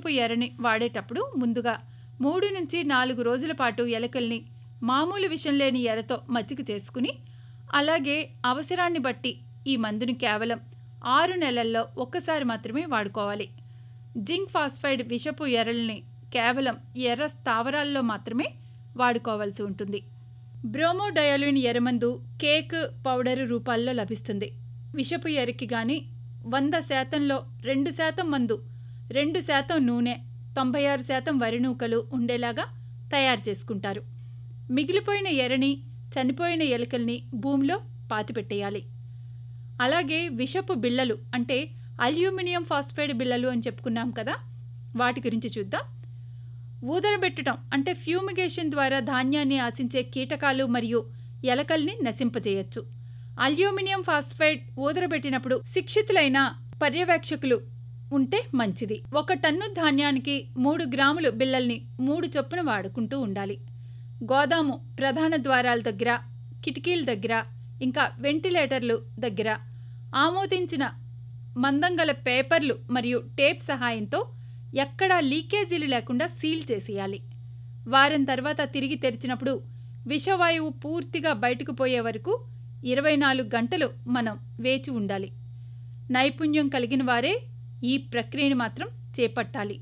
విషపు ఎరని వాడేటప్పుడు ముందుగా మూడు నుంచి నాలుగు రోజుల పాటు ఎలకల్ని మామూలు విషం లేని ఎరతో మచ్చిక చేసుకుని అలాగే అవసరాన్ని బట్టి ఈ మందుని కేవలం ఆరు నెలల్లో ఒక్కసారి మాత్రమే వాడుకోవాలి జింక్ ఫాస్ఫైడ్ విషపు ఎరల్ని కేవలం ఎర్ర స్థావరాల్లో మాత్రమే వాడుకోవాల్సి ఉంటుంది బ్రోమోడయోలిన్ ఎరమందు కేక్ పౌడర్ రూపాల్లో లభిస్తుంది విషపు ఎరకి కానీ వంద శాతంలో రెండు శాతం మందు రెండు శాతం నూనె తొంభై ఆరు శాతం వరి నూకలు ఉండేలాగా తయారు చేసుకుంటారు మిగిలిపోయిన ఎరని చనిపోయిన ఎలుకల్ని భూమిలో పాతిపెట్టేయాలి అలాగే విషపు బిళ్ళలు అంటే అల్యూమినియం ఫాస్ఫైడ్ బిళ్ళలు అని చెప్పుకున్నాం కదా వాటి గురించి చూద్దాం ఊదరబెట్టడం అంటే ఫ్యూమిగేషన్ ద్వారా ధాన్యాన్ని ఆశించే కీటకాలు మరియు ఎలకల్ని నశింపజేయచ్చు అల్యూమినియం ఫాస్ఫైడ్ ఊదరబెట్టినప్పుడు శిక్షితులైన పర్యవేక్షకులు ఉంటే మంచిది ఒక టన్ను ధాన్యానికి మూడు గ్రాములు బిళ్ళల్ని మూడు చొప్పున వాడుకుంటూ ఉండాలి గోదాము ప్రధాన ద్వారాల దగ్గర కిటికీల దగ్గర ఇంకా వెంటిలేటర్లు దగ్గర ఆమోదించిన మందంగల పేపర్లు మరియు టేప్ సహాయంతో ఎక్కడా లీకేజీలు లేకుండా సీల్ చేసేయాలి వారం తర్వాత తిరిగి తెరిచినప్పుడు విషవాయువు పూర్తిగా బయటకు పోయే వరకు ఇరవై నాలుగు గంటలు మనం వేచి ఉండాలి నైపుణ్యం కలిగిన వారే ఈ ప్రక్రియను మాత్రం చేపట్టాలి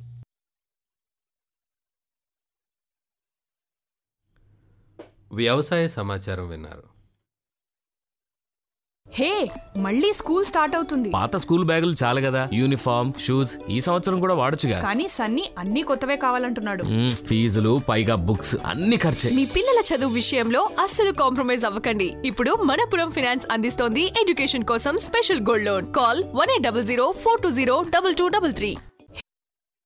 వ్యవసాయ సమాచారం విన్నారు హే మళ్ళీ స్కూల్ స్టార్ట్ అవుతుంది పాత స్కూల్ బ్యాగులు చాలు కదా యూనిఫామ్ షూస్ ఈ సంవత్సరం కూడా వాడొచ్చుగా కానీ సన్నీ అన్ని కొత్తవే కావాలంటున్నాడు మ్మ్, ఫీజులు పైగా బుక్స్ అన్ని ఖర్చే మీ పిల్లల చదువు విషయంలో అస్సలు కాంప్రమైజ్ అవ్వకండి ఇప్పుడు మనపురం ఫినాన్స్ అందిస్తోంది ఎడ్యుకేషన్ కోసం special gold loan call one eight double zero four two zero double two double three